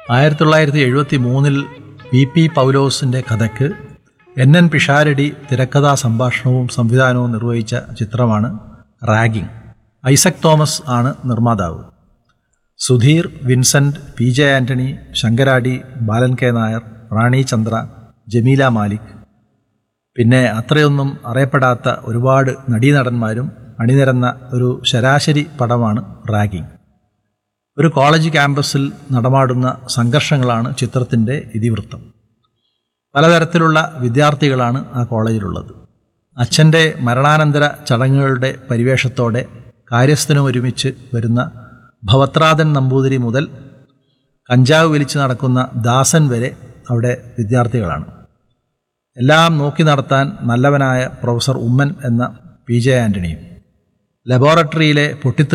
ആയിരത്തി തൊള്ളായിരത്തി എഴുപത്തി മൂന്നിൽ വി പി പൗലോസിൻ്റെ കഥയ്ക്ക് എൻ എൻ പിഷാരടി തിരക്കഥാ സംഭാഷണവും സംവിധാനവും നിർവഹിച്ച ചിത്രമാണ് റാഗിംഗ് ഐസക് തോമസ് ആണ് നിർമ്മാതാവ് Sudheer Vincent P J Antony Sankaradi Balan K Nair Rani Chandra Jameela Malik പിന്നെ അത്രയൊന്നും അറിയപ്പെടാത്ത ഒരുപാട് നടീനടന്മാരും അണിനിരന്ന ഒരു ശരാശരി പടമാണ് റാഗിംഗ് ഒരു കോളേജ് ക്യാമ്പസിൽ നടമാടുന്ന സംഘർഷങ്ങളാണ് ചിത്രത്തിൻ്റെ ഇതിവൃത്തം പലതരത്തിലുള്ള വിദ്യാർത്ഥികളാണ് ആ കോളേജിലുള്ളത് അച്ഛൻ്റെ മരണാനന്തര ചടങ്ങുകളുടെ പരിവേഷത്തോടെ കാര്യസ്ഥനും ഒരുമിച്ച് വരുന്ന ഭവത്രാതൻ നമ്പൂതിരി മുതൽ കഞ്ചാവ് വലിച്ചു നടക്കുന്ന ദാസൻ വരെ അവിടെ വിദ്യാർത്ഥികളാണ് എല്ലാം നോക്കി നടത്താൻ നല്ലവനായ പ്രൊഫസർ ഉമ്മൻ എന്ന പി ജെ ആൻ്റണിയും ലബോറട്ടറിയിലെ പൊട്ടിത്തെറി